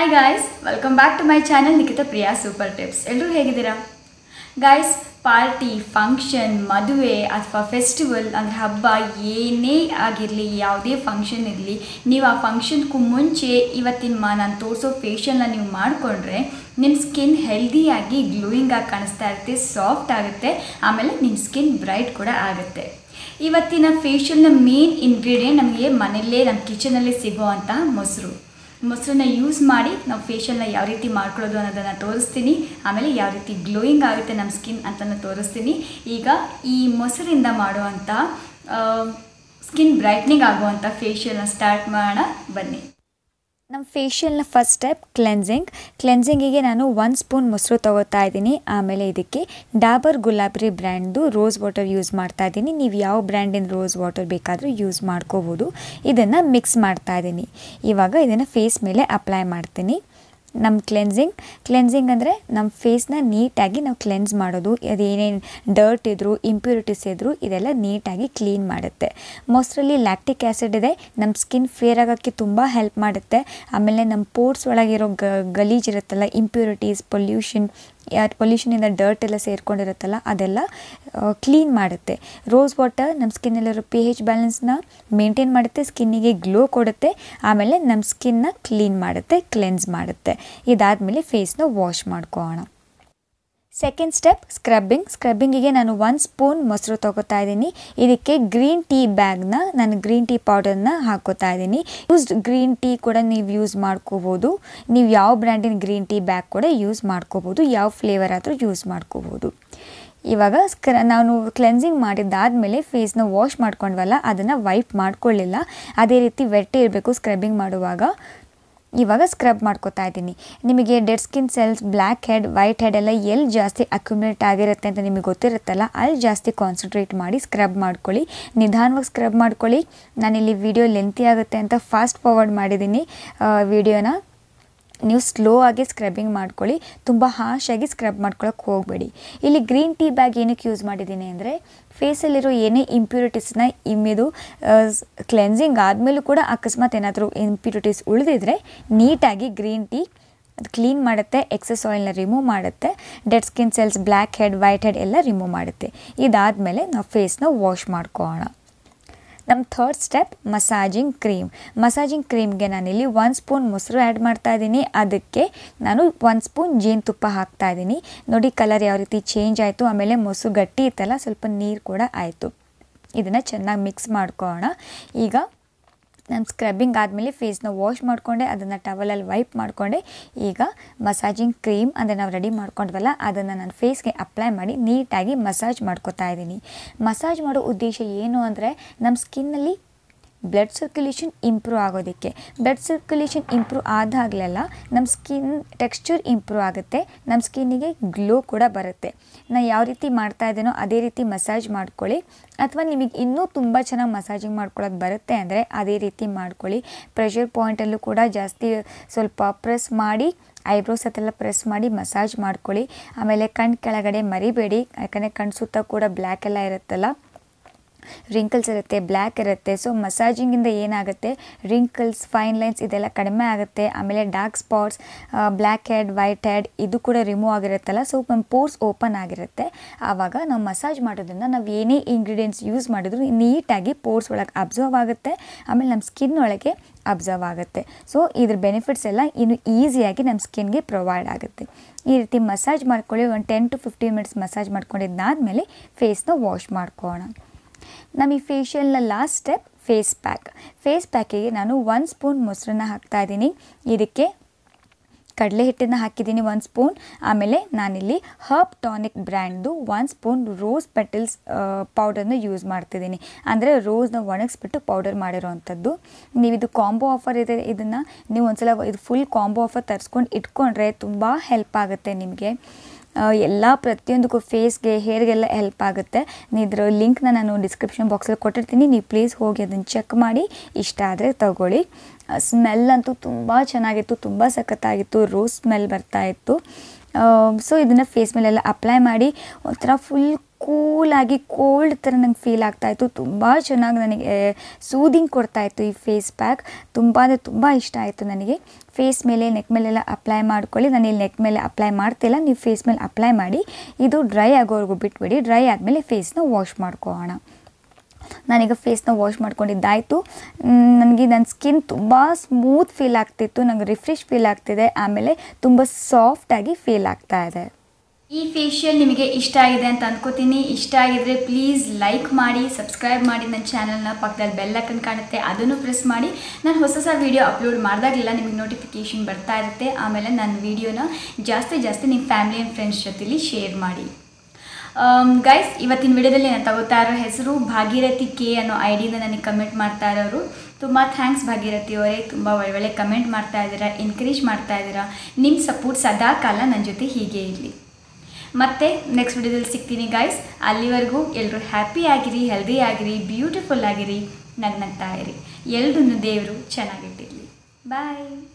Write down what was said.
hi guys welcome back to my channel Nikhita Priya super tips ಎಲ್ಲರೂ ಹೇಗಿದ್ದೀರಾ guys party function ಮದುವೆ ಅಥವಾ ಫೆಸ್ಟಿವಲ್ ಅಂದರೆ ಹಬ್ಬ ಏನೇ ಆಗಿರಲಿ ಯಾವುದೇ ಫಂಕ್ಷನ್ ಇರಲಿ ನೀವು ಆ ಫಂಕ್ಷನ್ಗೂ ಮುಂಚೆ ಇವತ್ತಿನ ಮಾ ನಾನು ತೋರಿಸೋ ಫೇಶಿಯಲ್ನ ನೀವು ಮಾಡಿಕೊಂಡ್ರೆ ನಿಮ್ಮ ಸ್ಕಿನ್ ಹೆಲ್ದಿಯಾಗಿ ಗ್ಲೋಯಿಂಗ್ ಆಗಿ ಕಾಣಿಸ್ತಾ ಇರುತ್ತೆ ಸಾಫ್ಟ್ ಆಗುತ್ತೆ ಆಮೇಲೆ ನಿಮ್ಮ ಸ್ಕಿನ್ ಬ್ರೈಟ್ ಕೂಡ ಆಗುತ್ತೆ ಇವತ್ತಿನ ಫೇಶಿಯಲ್ನ ಮೇನ್ ಇಂಗ್ರೀಡಿಯೆಂಟ್ ನಮಗೆ ಮನೆಯಲ್ಲೇ ನಮ್ಮ ಕಿಚನಲ್ಲೇ ಸಿಗೋವಂತಹ ಮೊಸರು ಮೊಸರನ್ನ ಯೂಸ್ ಮಾಡಿ ನಾವು ಫೇಶಿಯಲ್ನ ಯಾವ ರೀತಿ ಮಾಡ್ಕೊಳ್ಳೋದು ಅನ್ನೋದನ್ನು ತೋರಿಸ್ತೀನಿ ಆಮೇಲೆ ಯಾವ ರೀತಿ ಗ್ಲೋಯಿಂಗ್ ಆಗುತ್ತೆ ನಮ್ಮ ಸ್ಕಿನ್ ಅಂತಲೂ ತೋರಿಸ್ತೀನಿ ಈಗ ಈ ಮೊಸರಿಂದ ಮಾಡುವಂಥ ಸ್ಕಿನ್ ಬ್ರೈಟ್ನಿಂಗ್ ಆಗುವಂಥ ಫೇಶಿಯಲ್ನ ಸ್ಟಾರ್ಟ್ ಮಾಡೋಣ ಬನ್ನಿ ನಮ್ಮ ಫೇಶಿಯಲ್ನ ಫಸ್ಟ್ ಸ್ಟೆಪ್ ಕ್ಲೆನ್ಸಿಂಗ್ ಕ್ಲೆನ್ಸಿಂಗಿಗೆ ನಾನು ಒಂದು ಸ್ಪೂನ್ ಮೊಸರು ತೊಗೋತಾ ಇದ್ದೀನಿ ಆಮೇಲೆ ಇದಕ್ಕೆ ಡಾಬರ್ ಗುಲಾಬ್ರಿ ಬ್ರ್ಯಾಂಡ್ದು ರೋಸ್ ವಾಟರ್ ಯೂಸ್ ಮಾಡ್ತಾ ಇದ್ದೀನಿ ನೀವು ಯಾವ ಬ್ರ್ಯಾಂಡಿನ ರೋಸ್ ವಾಟರ್ ಬೇಕಾದರೂ ಯೂಸ್ ಮಾಡ್ಕೋಬೋದು ಇದನ್ನು ಮಿಕ್ಸ್ ಮಾಡ್ತಾ ಇದ್ದೀನಿ ಇವಾಗ ಇದನ್ನು ಫೇಸ್ ಮೇಲೆ ಅಪ್ಲೈ ಮಾಡ್ತೀನಿ ನಮ್ಮ ಕ್ಲೆನ್ಸಿಂಗ್ ಕ್ಲೆನ್ಸಿಂಗ್ ಅಂದರೆ ನಮ್ಮ ಫೇಸ್ನ ನೀಟಾಗಿ ನಾವು ಕ್ಲೆನ್ಸ್ ಮಾಡೋದು ಅದೇನೇನು ಡರ್ಟ್ ಇದ್ದರೂ ಇಂಪ್ಯೂರಿಟೀಸ್ ಇದ್ದರೂ ಇದೆಲ್ಲ ನೀಟಾಗಿ ಕ್ಲೀನ್ ಮಾಡುತ್ತೆ ಮೊಸರಲ್ಲಿ ಲ್ಯಾಕ್ಟಿಕ್ ಆ್ಯಸಿಡ್ ಇದೆ ನಮ್ಮ ಸ್ಕಿನ್ ಫೇರ್ ಆಗೋಕ್ಕೆ ತುಂಬ ಹೆಲ್ಪ್ ಮಾಡುತ್ತೆ ಆಮೇಲೆ ನಮ್ಮ ಪೋರ್ಟ್ಸ್ ಒಳಗಿರೋ ಗ ಗಲೀಜ್ ಇರುತ್ತಲ್ಲ ಇಂಪ್ಯೂರಿಟೀಸ್ ಪೊಲ್ಯೂಷನ್ ಪೊಲ್ಯೂಷನಿಂದ ಡರ್ಟ್ ಎಲ್ಲ ಸೇರ್ಕೊಂಡಿರುತ್ತಲ್ಲ ಅದೆಲ್ಲ ಕ್ಲೀನ್ ಮಾಡುತ್ತೆ ರೋಸ್ ವಾಟರ್ ನಮ್ಮ ಸ್ಕಿನ್ನಲ್ಲಿರೋ ಪಿ ಹೆಚ್ ಬ್ಯಾಲೆನ್ಸ್ನ ಮೇಂಟೈನ್ ಮಾಡುತ್ತೆ ಸ್ಕಿನ್ನಿಗೆ ಗ್ಲೋ ಕೊಡುತ್ತೆ ಆಮೇಲೆ ನಮ್ಮ ಸ್ಕಿನ್ನ ಕ್ಲೀನ್ ಮಾಡುತ್ತೆ ಕ್ಲೆನ್ಸ್ ಮಾಡುತ್ತೆ ಇದಾದಮೇಲೆ ಫೇಸ್ನ ವಾಶ್ ಮಾಡ್ಕೊಳ್ಳೋಣ ಸೆಕೆಂಡ್ ಸ್ಟೆಪ್ ಸ್ಕ್ರಬ್ಬಿಂಗ್ ಸ್ಕ್ರಬ್ಬಿಂಗಿಗೆ ನಾನು ಒಂದು ಸ್ಪೂನ್ ಮೊಸರು ತೊಗೋತಾ ಇದ್ದೀನಿ ಇದಕ್ಕೆ ಗ್ರೀನ್ ಟೀ ಬ್ಯಾಗ್ನ ನಾನು ಗ್ರೀನ್ ಟೀ ಪೌಡರ್ನ ಹಾಕೋತಾ ಇದ್ದೀನಿ ಯೂಸ್ಡ್ ಗ್ರೀನ್ ಟೀ ಕೂಡ ನೀವು ಯೂಸ್ ಮಾಡ್ಕೋಬೋದು ನೀವು ಯಾವ ಬ್ರ್ಯಾಂಡಿನ ಗ್ರೀನ್ ಟೀ ಬ್ಯಾಗ್ ಕೂಡ ಯೂಸ್ ಮಾಡ್ಕೋಬೋದು ಯಾವ ಫ್ಲೇವರ್ ಆದರೂ ಯೂಸ್ ಮಾಡ್ಕೋಬೋದು ಇವಾಗ ಸ್ಕ್ರ ನಾನು ಕ್ಲೆನ್ಸಿಂಗ್ ಮಾಡಿದ್ದಾದಮೇಲೆ ಫೇಸ್ನ ವಾಶ್ ಮಾಡ್ಕೊಂಡ್ವಲ್ಲ ಅದನ್ನು ವೈಪ್ ಮಾಡ್ಕೊಳ್ಳಿಲ್ಲ ಅದೇ ರೀತಿ ವೆಟ್ ಇರಬೇಕು ಸ್ಕ್ರಬ್ಬಿಂಗ್ ಮಾಡುವಾಗ ಇವಾಗ ಸ್ಕ್ರಬ್ ಮಾಡ್ಕೋತಾ ಇದ್ದೀನಿ ನಿಮಗೆ dead skin cells blackhead whitehead ಎಲ್ಲ ಎಲ್ಲಿ ಜಾಸ್ತಿ ಅಕ್ಯುಮಿಲೇಟ್ ಆಗಿರುತ್ತೆ ಅಂತ ನಿಮಗೆ ಗೊತ್ತಿರುತ್ತಲ್ಲ ಅಲ್ಲಿ ಜಾಸ್ತಿ ಕಾನ್ಸಂಟ್ರೇಟ್ ಮಾಡಿ ಸ್ಕ್ರಬ್ ಮಾಡ್ಕೊಳ್ಳಿ ನಿಧಾನವಾಗಿ ಸ್ಕ್ರಬ್ ಮಾಡ್ಕೊಳ್ಳಿ ನಾನಿಲ್ಲಿ ವಿಡಿಯೋ ಲೆಂತಿ ಆಗುತ್ತೆ ಅಂತ ಫಾಸ್ಟ್ ಫಾರ್ವರ್ಡ್ ಮಾಡಿದ್ದೀನಿ ವಿಡಿಯೋನ ನೀವು ಸ್ಲೋ ಆಗಿ ಸ್ಕ್ರಬ್ಬಿಂಗ್ ಮಾಡ್ಕೊಳ್ಳಿ ತುಂಬ ಹಾಶಾಗಿ ಸ್ಕ್ರಬ್ ಮಾಡ್ಕೊಳಕ್ಕೆ ಹೋಗಬೇಡಿ ಇಲ್ಲಿ ಗ್ರೀನ್ ಟೀ ಬ್ಯಾಗ್ ಏನಕ್ಕೆ ಯೂಸ್ ಮಾಡಿದ್ದೀನಿ ಅಂದರೆ ಫೇಸಲ್ಲಿರೋ ಏನೇ ಇಂಪ್ಯೂರಿಟೀಸ್ನ ಇಮ್ಮಿದು ಕ್ಲೆನ್ಸಿಂಗ್ ಆದಮೇಲೂ ಕೂಡ ಅಕಸ್ಮಾತ್ ಏನಾದರೂ ಇಂಪ್ಯೂರಿಟೀಸ್ ಉಳಿದಿದ್ರೆ ನೀಟಾಗಿ ಗ್ರೀನ್ ಟೀ ಅದು ಕ್ಲೀನ್ ಮಾಡುತ್ತೆ ಎಕ್ಸಸ್ ಆಯಿಲ್ನ ರಿಮೂವ್ ಮಾಡುತ್ತೆ dead skin cells blackhead whitehead ಎಲ್ಲ ರಿಮೂವ್ ಮಾಡುತ್ತೆ ಇದಾದಮೇಲೆ ನಾವು ಫೇಸ್ನ ವಾಶ್ ಮಾಡ್ಕೊಳ್ಳೋಣ ನಮ್ಮ third step massaging cream massaging ಕ್ರೀಮ್ಗೆ ನಾನಿಲ್ಲಿ ಒಂದು ಸ್ಪೂನ್ ಮೊಸರು ಆ್ಯಡ್ ಮಾಡ್ತಾ ಇದ್ದೀನಿ ಅದಕ್ಕೆ ನಾನು ಒಂದು ಸ್ಪೂನ್ ಜೇನುತುಪ್ಪ ಹಾಕ್ತಾ ಇದ್ದೀನಿ ನೋಡಿ ಕಲರ್ ಯಾವ ರೀತಿ ಚೇಂಜ್ ಆಯಿತು ಆಮೇಲೆ ಮೊಸರು ಗಟ್ಟಿ ಇತ್ತಲ್ಲ ಸ್ವಲ್ಪ ನೀರು ಕೂಡ ಆಯಿತು ಇದನ್ನು ಚೆನ್ನಾಗಿ ಮಿಕ್ಸ್ ಮಾಡ್ಕೊಳ್ಳೋಣ ಈಗ ನಾನು ಸ್ಕ್ರಬ್ಬಿಂಗ್ ಆದಮೇಲೆ ಫೇಸ್ನ ವಾಶ್ ಮಾಡಿಕೊಂಡೆ ಅದನ್ನು ಟವಲಲ್ಲಿ ವೈಪ್ ಮಾಡಿಕೊಂಡೆ ಈಗ ಮಸಾಜಿಂಗ್ ಕ್ರೀಮ್ ಅಂದರೆ ನಾವು ರೆಡಿ ಮಾಡ್ಕೊಂಡ್ವಲ್ಲ ಅದನ್ನು ನಾನು ಫೇಸ್ಗೆ ಅಪ್ಲೈ ಮಾಡಿ ನೀಟಾಗಿ ಮಸಾಜ್ ಮಾಡ್ಕೊತಾ ಇದ್ದೀನಿ ಮಸಾಜ್ ಮಾಡೋ ಉದ್ದೇಶ ಏನು ಅಂದರೆ ನಮ್ಮ ಸ್ಕಿನ್ನಲ್ಲಿ ಬ್ಲಡ್ ಸರ್ಕ್ಯುಲೇಷನ್ ಇಂಪ್ರೂವ್ ಆಗೋದಕ್ಕೆ ಬ್ಲಡ್ ಸರ್ಕ್ಯುಲೇಷನ್ ಇಂಪ್ರೂವ್ ಆದಾಗಲೆಲ್ಲ ನಮ್ಮ ಸ್ಕಿನ್ ಟೆಕ್ಸ್ಚರ್ ಇಂಪ್ರೂವ್ ಆಗುತ್ತೆ ನಮ್ಮ ಸ್ಕಿನ್ನಿಗೆ ಗ್ಲೋ ಕೂಡ ಬರುತ್ತೆ ನಾನು ಯಾವ ರೀತಿ ಮಾಡ್ತಾ ಇದ್ದೀನೋ ಅದೇ ರೀತಿ ಮಸಾಜ್ ಮಾಡ್ಕೊಳ್ಳಿ ಅಥವಾ ನಿಮಗೆ ಇನ್ನೂ ತುಂಬ ಚೆನ್ನಾಗಿ ಮಸಾಜಿಂಗ್ ಮಾಡ್ಕೊಳ್ಳೋದು ಬರುತ್ತೆ ಅಂದರೆ ಅದೇ ರೀತಿ ಮಾಡ್ಕೊಳ್ಳಿ ಪ್ರೆಷರ್ ಪಾಯಿಂಟಲ್ಲೂ ಕೂಡ ಜಾಸ್ತಿ ಸ್ವಲ್ಪ ಪ್ರೆಸ್ ಮಾಡಿ ಐಬ್ರೋಸ್ ಹತ್ತೆಲ್ಲ ಪ್ರೆಸ್ ಮಾಡಿ ಮಸಾಜ್ ಮಾಡ್ಕೊಳ್ಳಿ ಆಮೇಲೆ ಕಣ್ಣು ಕೆಳಗಡೆ ಮರಿಬೇಡಿ ಯಾಕಂದರೆ ಕಣ್ಣು ಸುತ್ತ ಕೂಡ ಬ್ಲ್ಯಾಕ್ ಎಲ್ಲ ಇರುತ್ತಲ್ಲ ರಿಂಕಲ್ಸ್ ಇರುತ್ತೆ ಬ್ಲ್ಯಾಕ್ ಇರುತ್ತೆ ಸೊ ಮಸಾಜಿಂಗಿಂದ ಏನಾಗುತ್ತೆ ರಿಂಕಲ್ಸ್ ಫೈನ್ ಲೈನ್ಸ್ ಇದೆಲ್ಲ ಕಡಿಮೆ ಆಗುತ್ತೆ ಆಮೇಲೆ dark spots blackhead whitehead ಇದು ಕೂಡ ರಿಮೂವ್ ಆಗಿರುತ್ತಲ್ಲ ಸೊ ನಮ್ಮ ಪೋರ್ಸ್ ಓಪನ್ ಆಗಿರುತ್ತೆ ಆವಾಗ ನಾವು ಮಸಾಜ್ ಮಾಡೋದ್ರಿಂದ ನಾವು ಏನೇ ಇಂಗ್ರೀಡಿಯೆಂಟ್ಸ್ ಯೂಸ್ ಮಾಡಿದ್ರು ನೀಟಾಗಿ ಪೋರ್ಸ್ ಒಳಗೆ ಅಬ್ಸರ್ವ್ ಆಗುತ್ತೆ ಆಮೇಲೆ ನಮ್ಮ ಸ್ಕಿನ್ ಒಳಗೆ ಅಬ್ಸರ್ವ್ ಆಗುತ್ತೆ ಸೊ ಇದ್ರ ಬೆನಿಫಿಟ್ಸ್ ಎಲ್ಲ ಇನ್ನು ಈಸಿಯಾಗಿ ನಮ್ಮ ಸ್ಕಿನ್ಗೆ ಪ್ರೊವೈಡ್ ಆಗುತ್ತೆ ಈ ರೀತಿ ಮಸಾಜ್ ಮಾಡ್ಕೊಳ್ಳಿ ಒಂದು ten to fifteen minutes massage ಮಾಡ್ಕೊಂಡಿದ್ದಾದಮೇಲೆ ಫೇಸ್ನ ವಾಶ್ ಮಾಡ್ಕೊಳ್ಳೋಣ ನಮ್ಮ ಈ ಫೇಶಿಯಲ್ನ last step face pack face ಪ್ಯಾಕಿಗೆ ನಾನು ಒಂದು ಸ್ಪೂನ್ ಮೊಸರನ್ನ ಹಾಕ್ತಾಯಿದ್ದೀನಿ ಇದಕ್ಕೆ ಕಡಲೆ ಹಿಟ್ಟನ್ನು ಹಾಕಿದ್ದೀನಿ ಒಂದು ಸ್ಪೂನ್ ಆಮೇಲೆ ನಾನಿಲ್ಲಿ ಹರ್ಬ್ ಟಾನಿಕ್ ಬ್ರ್ಯಾಂಡ್ದು ಒಂದು ಸ್ಪೂನ್ ರೋಸ್ ಪೆಟಲ್ಸ್ ಪೌಡರ್ನ ಯೂಸ್ ಮಾಡ್ತಿದ್ದೀನಿ ಅಂದರೆ ರೋಸ್ನ ಒಣಗಿಸ್ಬಿಟ್ಟು ಪೌಡರ್ ಮಾಡಿರೋವಂಥದ್ದು ನೀವು ಇದು ಕಾಂಬೋ ಆಫರ್ ಇದೆ ಇದನ್ನು ನೀವು ಒಂದ್ಸಲ ಇದು ಫುಲ್ ಕಾಂಬೋ ಆಫರ್ ತರಿಸ್ಕೊಂಡು ಇಟ್ಕೊಂಡ್ರೆ ತುಂಬ ಹೆಲ್ಪ್ ಆಗುತ್ತೆ ನಿಮಗೆ ಎಲ್ಲ ಪ್ರತಿಯೊಂದಕ್ಕೂ ಫೇಸ್ಗೆ ಹೇರ್ಗೆಲ್ಲ ಹೆಲ್ಪ್ ಆಗುತ್ತೆ ಇದ್ರ ಲಿಂಕ್ನ ನಾನು ಡಿಸ್ಕ್ರಿಪ್ಷನ್ ಬಾಕ್ಸಲ್ಲಿ ಕೊಟ್ಟಿರ್ತೀನಿ ನೀವು ಪ್ಲೀಸ್ ಹೋಗಿ ಅದನ್ನು ಚೆಕ್ ಮಾಡಿ ಇಷ್ಟ ಆದರೆ ತಗೊಳ್ಳಿ ಸ್ಮೆಲ್ ಅಂತೂ ತುಂಬ ಚೆನ್ನಾಗಿತ್ತು ತುಂಬ ಸಖತ್ತಾಗಿತ್ತು ರೋಸ್ ಸ್ಮೆಲ್ ಬರ್ತಾ ಇತ್ತು ಸೊ ಇದನ್ನು ಫೇಸ್ ಮೇಲೆಲ್ಲ ಅಪ್ಲೈ ಮಾಡಿ ಒಂಥರ ಫುಲ್ ಕೂಲಾಗಿ ಕೋಲ್ಡ್ ಥರ ನಂಗೆ ಫೀಲ್ ಆಗ್ತಾಯಿತ್ತು ತುಂಬ ಚೆನ್ನಾಗಿ ನನಗೆ ಸೂದಿಂಗ್ ಕೊಡ್ತಾಯಿತ್ತು ಈ ಫೇಸ್ ಪ್ಯಾಕ್ ತುಂಬ ಅಂದರೆ ತುಂಬ ಇಷ್ಟ ಆಯಿತು ನನಗೆ ಫೇಸ್ ಮೇಲೆ ನೆಕ್ ಮೇಲೆಲ್ಲ ಅಪ್ಲೈ ಮಾಡ್ಕೊಳ್ಳಿ ನಾನು ಇಲ್ಲಿ ನೆಕ್ ಮೇಲೆ ಅಪ್ಲೈ ಮಾಡ್ತಿಲ್ಲ ನೀವು ಫೇಸ್ ಮೇಲೆ ಅಪ್ಲೈ ಮಾಡಿ ಇದು ಡ್ರೈ ಆಗೋವರೆಗೂ ಬಿಟ್ಬಿಡಿ ಡ್ರೈ ಆದಮೇಲೆ ಫೇಸ್ನ ವಾಶ್ ಮಾಡ್ಕೊಳ್ಳೋಣ ನಾನೀಗ ಫೇಸ್ನ ವಾಶ್ ಮಾಡ್ಕೊಂಡಿದ್ದಾಯಿತು ನನಗೆ ನನ್ನ ಸ್ಕಿನ್ ತುಂಬ ಸ್ಮೂತ್ ಫೀಲ್ ಆಗ್ತಿತ್ತು ನಂಗೆ ರಿಫ್ರೆಶ್ ಫೀಲ್ ಆಗ್ತಿದೆ ಆಮೇಲೆ ತುಂಬ ಸಾಫ್ಟಾಗಿ ಫೀಲ್ ಆಗ್ತಾ ಇದೆ ಈ ಫೇಶಿಯಲ್ ನಿಮಗೆ ಇಷ್ಟ ಆಗಿದೆ ಅಂತ ಅನ್ಕೋತೀನಿ ಇಷ್ಟ ಆಗಿದ್ರೆ ಪ್ಲೀಸ್ ಲೈಕ್ ಮಾಡಿ ಸಬ್ಸ್ಕ್ರೈಬ್ ಮಾಡಿ ನನ್ನ ಚಾನಲ್ನ ಪಕ್ಕದಲ್ಲಿ ಬೆಲ್ ಐಕನ್ ಕಾಣುತ್ತೆ ಅದನ್ನು ಪ್ರೆಸ್ ಮಾಡಿ ನಾನು ಹೊಸ ಹೊಸ ವೀಡಿಯೋ ಅಪ್ಲೋಡ್ ಮಾಡಿದಾಗಲೆಲ್ಲ ನಿಮಗೆ ನೋಟಿಫಿಕೇಷನ್ ಬರ್ತಾ ಇರುತ್ತೆ ಆಮೇಲೆ ನನ್ನ ವೀಡಿಯೋನ ಜಾಸ್ತಿ ಜಾಸ್ತಿ ನಿಮ್ಮ ಫ್ಯಾಮಿಲಿ ಆ್ಯಂಡ್ ಫ್ರೆಂಡ್ಸ್ ಜೊತೆಲಿ ಶೇರ್ ಮಾಡಿ ಗೈಸ್ ಇವತ್ತಿನ ವಿಡಿಯೋದಲ್ಲಿ ನಾನು ತಗೋತಾ ಇರೋ ಹೆಸರು ಭಾಗೀರಥಿ ಕೆ ಅನ್ನೋ ಐ ಡಿನ ನನಗೆ ಕಮೆಂಟ್ ಮಾಡ್ತಾ ಇರೋರು ತುಂಬ ಥ್ಯಾಂಕ್ಸ್ ಭಾಗೀರಥಿ ಅವರೇ ತುಂಬ ಒಳ್ಳೆ ಕಮೆಂಟ್ ಮಾಡ್ತಾ ಇದ್ದೀರಾ ಎನ್ಕರೇಜ್ ಮಾಡ್ತಾ ಇದ್ದೀರಾ ನಿಮ್ಮ ಸಪೋರ್ಟ್ ಸದಾ ಕಾಲ ನನ್ನ ಜೊತೆ ಹೀಗೆ ಇರಲಿ ಮತ್ತೆ ನೆಕ್ಸ್ಟ್ ವಿಡಿಯೋದಲ್ಲಿ ಸಿಗ್ತೀನಿ ಗೈಸ್ ಅಲ್ಲಿವರೆಗೂ ಎಲ್ಲರೂ ಹ್ಯಾಪಿ ಆಗಿರಿ ಹೆಲ್ದಿ ಆಗಿರಿ ಬ್ಯೂಟಿಫುಲ್ ಆಗಿರಿ ನಗ್ನಗ್ತಾ ಇರಿ ಎಲ್ರನ್ನೂ ದೇವರು ಚೆನ್ನಾಗಿಟ್ಟಿರಲಿ ಬಾಯ್